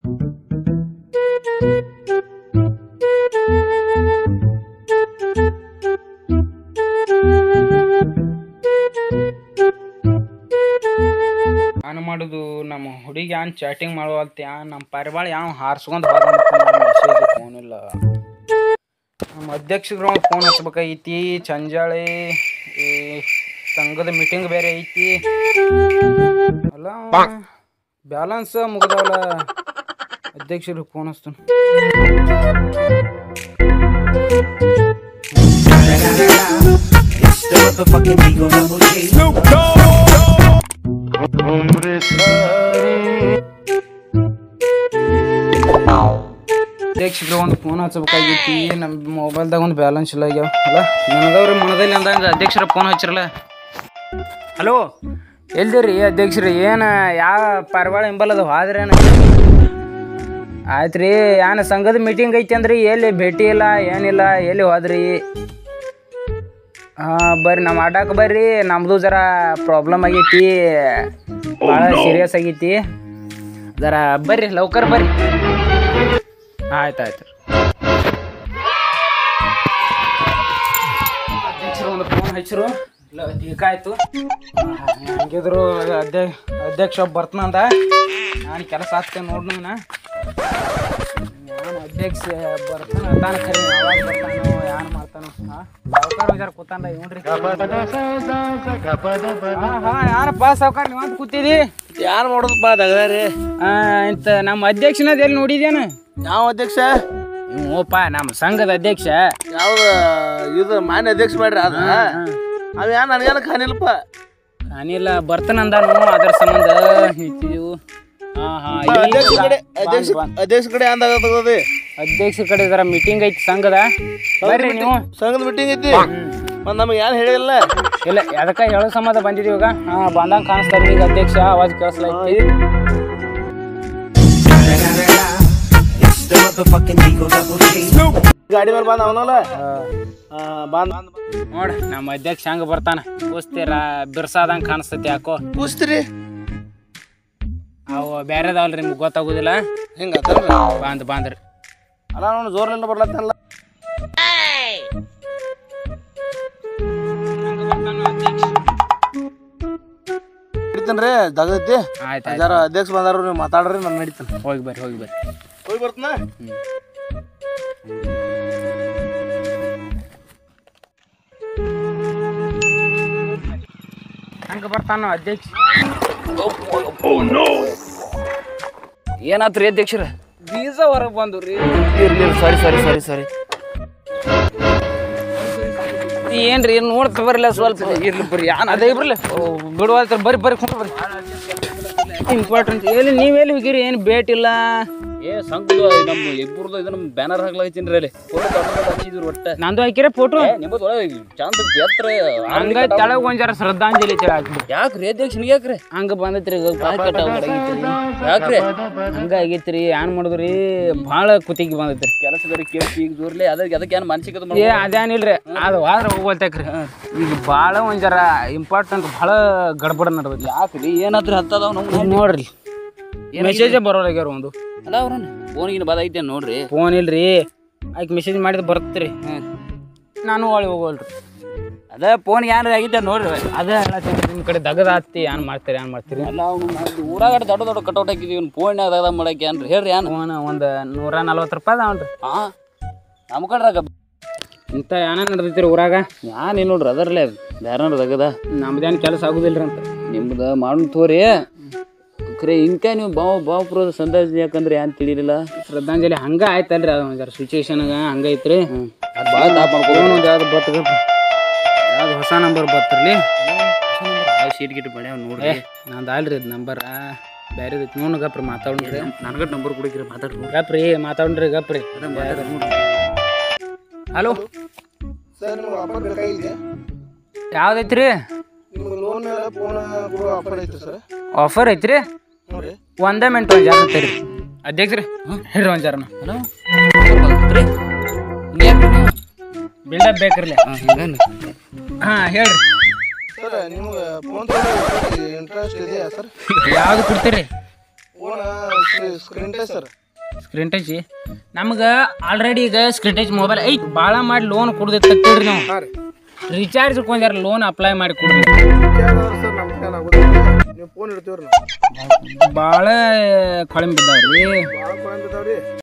ನಾನು ಮಾಡುದು ನಮ್ಮ ಹುಡುಗಿ ಯಾನ್ ಚಾಟಿಂಗ್ ಮಾಡುವಲ್ತಿ ನಮ್ಮ ಪರಿವಾಳ ಯಾವ ಹಾರ್ಸ್ಕೊಂಡ್ ಮೆಸೇಜ್ ಫೋನ್ ಇಲ್ಲ ನಮ್ಮ ಅಧ್ಯಕ್ಷರು ಫೋನ್ ಹಚ್ಬೇಕಾಗೈತಿ ಚಂಜಾಳಿ ಈ ಸಂಘದ ಮೀಟಿಂಗ್ ಬೇರೆ ಐತಿ ಅಲ್ಲ ಬ್ಯಾಲೆನ್ಸ್ ಮುಗ್ದವಲ್ಲ ಅಧ್ಯಕ್ಷರಿಗೆ ಫೋನ್ ಹಚ್ತಾನ ಅಧ್ಯಕ್ಷರಿಗೆ ಒಂದು ಫೋನ್ ಹಚ್ಚಬೇಕಾಗೈತಿ ನಮ್ಮ ಮೊಬೈಲ್ದಾಗ ಒಂದು ಬ್ಯಾಲೆನ್ಸ್ ಇಲ್ಲ ಆಗ್ಯಾವ ಅಲ್ಲ ನನಗವ್ರಿ ಮನದಲ್ಲಿ ಅಂದಂಗ ಅಧ್ಯಕ್ಷರ ಫೋನ್ ಹಚ್ಚಿರಲ್ಲ ಹಲೋ ಎಲ್ದಿರಿ ಅಧ್ಯಕ್ಷರು ಏನು ಯಾವ ಪರ್ವಾಳ ಎಂಬಲ್ಲದ ಹೋದ್ರೇನ ಆಯ್ತು ರೀ ಏನು ಸಂಘದ ಮೀಟಿಂಗ್ ಐತಿ ಅಂದ್ರಿ ಎಲ್ಲಿ ಭೇಟಿ ಇಲ್ಲ ಏನಿಲ್ಲ ಎಲ್ಲಿ ಹೋದ್ರಿ ಹಾಂ ಬರ್ರಿ ನಮ್ಮ ಆಟಕ್ಕೆ ಬರ್ರಿ ನಮ್ಮದು ಜರ ಪ್ರಾಬ್ಲಮ್ ಆಗೈತಿ ಭಾಳ ಸೀರಿಯಸ್ ಆಗೈತಿ ಜರ ಬರ್ರಿ ಲೌಕರ್ ಬರ್ರಿ ಆಯ್ತು ಆಯ್ತು ಅಧ್ಯಕ್ಷರು ಒಂದು ಫೋನ್ ಹಚ್ಚರು ಇಲ್ಲ ಟೀಕ ಆಯ್ತು ಹಂಗಿದ್ರು ಅಧ್ಯ ಅಧ್ಯಕ್ಷ ಒಬ್ಬ ಬರ್ತನಂದ ನಾನು ಕೆಲಸ ಆಗ್ತೇನೆ ನೋಡ್ನು ನಾ ನಾನು ಅಧ್ಯಕ್ಷ ಬರ್ತಾನ ತಾನು ಖರೀ ಯಾವಾಗ ಬರ್ತಾನೋ ಯಾನ್ ಮಾಡ್ತಾನೋ ಹಾಂ ಸಾವ್ಕಾರ ವಿಚಾರ ಕೂತಾನ ನೋಡ್ರಿ ಹಾಂ ಹಾಂ ಯಾರಪ್ಪ ಸಾವ್ಕಾರ ನೀವು ಅಂತ ಕೂತಿದಿ ಯಾರು ಮಾಡೋದಪ್ಪ ದಗದಾರಿ ಹಾಂ ಇಂತ ನಮ್ಮ ಅಧ್ಯಕ್ಷನದ ಎಲ್ಲಿ ನೋಡಿದೇನು ಯಾವ ಅಧ್ಯಕ್ಷ ಓಪ ನಮ್ಮ ಸಂಘದ ಅಧ್ಯಕ್ಷ ಯಾವ್ದು ಇದು ಮಾನ್ಯ ಅಧ್ಯಕ್ಷ ಮಾಡ್ರಿ ಅದ ಅವ ಯಾನ್ ನನಗೇನ ಖಾನಿಲ್ಪ ನಾನಿಲ್ಲ ಬರ್ತಾನಂದಾನು ಅದ್ರ ಸಂಬಂಧ ನಿಂತಿದ್ದೀವು ಹಾಂ ಹಾಂ ಅಧ್ಯಕ್ಷ ಕಡೆ ಅಧ್ಯಕ್ಷ ಅಧ್ಯಕ್ಷ ಕಡೆ ಅಂದಾಗ ತಗೋದಿ ಅಧ್ಯಕ್ಷ ಕಡೆ ಜರ ಮೀಟಿಂಗ್ ಐತಿ ಸಂಘದ ಬರ್ರಿ ನೀವು ಸಂಘದ ಮೀಟಿಂಗ್ ಐತಿ ಮತ್ ನಮಗೆ ಯಾರು ಹೇಳಿಲ್ಲ ಇಲ್ಲ ಅದಕ್ಕೆ ಹೇಳೋ ಸಂಬಂಧ ಬಂದಿದ್ದೀವಿ ಈಗ ಹಾಂ ಬಂದಂಗೆ ಕಾಣಿಸ್ತಾರೆ ಈಗ ಅಧ್ಯಕ್ಷ ಅವಾಜ್ ಕೇಳಿಸ್ಲೈತಿ ಗಾಡಿ ಮೇಲೆ ಬಂದ ಅವನಲ್ಲ ಬಂದ್ ನೋಡ್ರಿ ನಮ್ಮ ಅಧ್ಯಕ್ಷ ಹಂಗೆ ಬರ್ತಾನ ಕೂಸ್ತೀರ ಬಿರ್ಸಾದಂಗೆ ಕಾಣಿಸ್ತೈತಿ ಯಾಕೋ ಕೂಸ್ತೀರಿ ಅವು ಬೇರೆದವಲ್ರಿ ನಿಮ್ಗೆ ಗೊತ್ತಾಗೋದಿಲ್ಲ ಹಿಂಗ ಬಂದ್ ಬಂದ್ರಿ ಅಲ್ಲ ನೋಡು ಜೋರ್ಲಿಂದ ಬರ್ಲತ್ತಲ್ಲ ಹಿಡಿತೇನ್ರಿ ದಗದೈತಿ ಆಯ್ತು ಆಯ್ತು ಜರ ಅಧ್ಯಕ್ಷ ಬಂದಾರ ನೀವು ಮಾತಾಡ್ರಿ ನಾನು ನಡೀತೇನೆ ಹೋಗಿ ಬರ್ರಿ ಹೋಗಿ ಬರ್ರಿ ಹೋಗಿ ಬರ್ತನ ಹಂಗೆ ಬರ್ತಾನ ಅಧ್ಯಕ್ಷ ಏನಾತ್ರಿ ಅಧ್ಯಕ್ಷರ ಬೀಜ ಹೊರಗೆ ಬಂದು ರೀ ಇರ್ಲಿ ಸಾರಿ ಸಾರಿ ಸಾರಿ ಸಾರಿ ಏನ್ರಿ ಏನ್ ನೋಡ್ತ ಬರಲ್ಲ ಸ್ವಲ್ಪ ಇರ್ಲಿ ಬರ್ರಿ ಯಾನ್ ಅದೇ ಬರ್ಲಿ ಬಿಡುವಲ್ತಾರ ಬರ್ರಿ ಬರ್ರಿ ಕುಂತ ಬರ್ರಿ ಇಂಪಾರ್ಟೆಂಟ್ ಎಲ್ಲಿ ನೀವೆಲ್ಲಿ ಹೋಗಿರಿ ಏನು ಭೇಟ್ ಇಲ್ಲ ಏ ಸಂಘದ ನಮ್ಮ ಇಬ್ಬರದು ಇದು ನಮ್ಮ ಬ್ಯಾನರ್ ಹಾಕ್ಲಾಗತ್ತೀನಿ ರೀ ಅಲ್ಲಿ ಫೋಟೋ ದೊಡ್ಡ ಹಚ್ಚಿದ್ರು ಒಟ್ಟ ನಂದು ಹಾಕಿರ ಫೋಟೋ ನಿಮ್ಮದು ಒಳಗೆ ಚಂದ ಬೆತ್ರ ಹಂಗ ತೆಳಗ್ ಒಂದ್ ಜರ ಶ್ರದ್ಧಾಂಜಲಿ ತಿಳಿ ಹಾಕ್ಬಿಡಿ ಯಾಕ್ರಿ ಅಧ್ಯಕ್ಷನಿಗೆ ಯಾಕ್ರಿ ಹಂಗ ಬಂದೈತ್ರಿ ಈಗ ಬಾಳ್ ಕಟಾವ್ ಮಾಡಾಗೈತ್ರಿ ಯಾಕ್ರಿ ಹಂಗ ಆಗೈತ್ರಿ ಏನ್ ಮಾಡಿದ್ರಿ ಭಾಳ ಕುತ್ತಿಗೆ ಬಂದೈತ್ರಿ ಕೆಲಸದವ್ರಿಗೆ ಕೇಳಿ ಈಗ ಜೋರ್ಲಿ ಅದಕ್ಕೆ ಅದಕ್ಕೆ ಏನು ಮಾನಸಿಕತೆ ಏ ಅದೇನಿಲ್ರಿ ಅದು ಹೋದ್ರ ಹೋಗ್ಬೋಲ್ತೇಕ್ರಿ ಈಗ ಭಾಳ ಒಂದ್ ಜರ ಇಂಪಾರ್ಟೆಂಟ್ ಭಾಳ ಗಡ್ಬಡ ನಡ್ದೈತಿ ಯಾಕ್ರಿ ಏನಾದ್ರೂ ಹತ್ತದಾವ ನಮ್ಗೆ ನೋಡ್ರಿ ಮೆಸೇಜೇ ಬರೋಲಾಗ್ಯಾರ ಒಂದು ಅಲ್ಲ ಅವ್ರನ್ನ ಫೋನಿಗಿನ ಬಾದ ಐತೆ ನೋಡ್ರಿ ಫೋನ್ ಇಲ್ರಿ ಆಕೆ ಮೆಸೇಜ್ ಮಾಡಿದ್ ಬರ್ತರಿ ನಾನು ಒಳಗೆ ಹೋಗೋಲ್ರಿ ಅದ ಫೋನ್ ಏನಾರ ಆಗಿದ್ದೆ ನೋಡ್ರಿ ಅದೇ ಹೇಳತ್ತೀನಿ ನಿಮ್ಮ ಕಡೆ ದಗದ ಹತ್ತಿ ಏನ್ ಮಾಡ್ತೀರಿ ಏನ್ ಮಾಡ್ತೀರಿ ಅಲ್ಲ ಅವ್ನು ಊರಾಗ ದೊಡ್ಡ ದೊಡ್ಡ ಕಟೌಟ್ ಹಾಕಿದೀವಿ ಫೋನ್ ಅದಾಗ ಮಾಡಕ್ಕೆ ಏನ್ರಿ ಹೇಳ್ರಿ ಏನ್ ಫೋನ್ ಒಂದು ನೂರ ನಲ್ವತ್ತು ರೂಪಾಯಿ ಅದಾವನ್ರಿ ಹಾ ನಮ್ಮ ಕಡ್ರಾಗ ಇಂಥ ಏನ ನಡ್ದೈತ್ರಿ ಊರಾಗ ನಾನು ನೋಡ್ರಿ ಅದರಲ್ಲೇ ಬೇರೆ ತಗದ ನಮ್ದೇನು ಕೆಲಸ ಆಗುದಿಲ್ರಿ ಅಂತ ನಿಮ್ದು ಮಾಡೋಣ ತೋರಿ ಖರೆ ಇಂಕ ನೀವು ಬಾವು ಬಾವುಪುರದ ಸಂದೇಶ ಯಾಕಂದ್ರೆ ಏನ್ ತಿಳಿಲಿಲ್ಲ ಶ್ರದ್ಧಾಂಜಲಿ ಹಂಗ ಆಯ್ತಲ್ರಿ ಅದು ಒಂದ್ ಜರ ಸಿಚುವೇಶನ್ಗ ಹಂಗ ಐತ್ರಿ ಅದು ಭಾಳ ತಾಪ್ ಮಾಡ್ಕೊ ಫೋನ್ ಒಂದು ಯಾವ್ದು ಬರ್ತದ ಯಾವ್ದು ಹೊಸ ನಂಬರ್ ಬರ್ತರ್ಲಿ ಸೀಟ್ ಗಿಟ್ ಬಡ್ಯಾವ ಏ ನೋಡ್ರಿ ನಂದು ಅಲ್ರಿ ಇದು ನಂಬರ್ ಬೇರೆ ನೋಡ್ ಗಪ್ರಿ ಮಾತಾಡ್ರಿ ನನಗೆ ನಂಬರ್ ಕುಡಿಕ್ರಿ ಮಾತಾಡ್ರಿ ಗಪ್ರಿ ಮಾತಾಡ್ರಿ ಗಪ್ರಿ ಹಲೋ ಸರ್ ನಿಮ್ಗೆ ಆಫರ್ ಬೇಕಾಗಿದೆ ಯಾವ್ದೈತ್ರಿ ನಿಮ್ಗೆ ಲೋನ್ ಮೇಲೆ ಫೋನ್ ಕೊಡೋ ಆಫರ್ ಐತೆ ಸರ್ ಆಫರ್ ಐತ್ರಿ ನೋಡ್ರಿ ಒಂದೇ ಮಿನಿಟ್ ಒಂದು ಜಾರ ಅಂತೀರಿ ಅಧ್ಯಕ್ಷರಿ ಹೇಳ್ರಿ ಒಂದು ಜಾರನ ಹಲೋ ಬಿಲ್ಡಪ್ ಬೇಕ್ರಲ್ಲ ಹಾಂ ಹೇಳ್ರಿ ಸರ್ ನಿಮ್ಗೆ ಫೋನ್ ತಗೊಳ್ಳೋ ಇಂಟ್ರೆಸ್ಟ್ ಇದೆಯಾ ಸರ್ ಯಾವ್ದು ಕೊಡ್ತೀರಿ phone screen touch sir screen touch ನಮ್ಗೆ ಆಲ್ರೆಡಿ ಈಗ ಸ್ಕ್ರೀನ್ ಟಚ್ ಮೊಬೈಲ್ ಐತ್ ಭಾಳ ಮಾಡಿ ಲೋನ್ ಕೊಡ್ದಿತ್ತು ಕೇಳ್ರಿ ನಾವು ಹಾಂ ರೀ ರಿಚಾರ್ಜ್ ಕೊಂಜಾರ ಲೋನ್ ಅಪ್ಲೈ ಮಾಡಿ ಕೊಡ್ರಿ ಸರ್ ನಮ್ಮ ಕೈಲಿ ಆಗೋದಿಲ್ಲ ನೀವು ಫೋನ್ ಇಡ್ತೀವ್ರಿ ನಾವು ಭಾಳ ಕೊಳಂಬ್ ಬಿದ್ದಾವ್ರಿ ಭಾಳ ಕೊಳಂಬಿದ್ದಾವ್ರಿ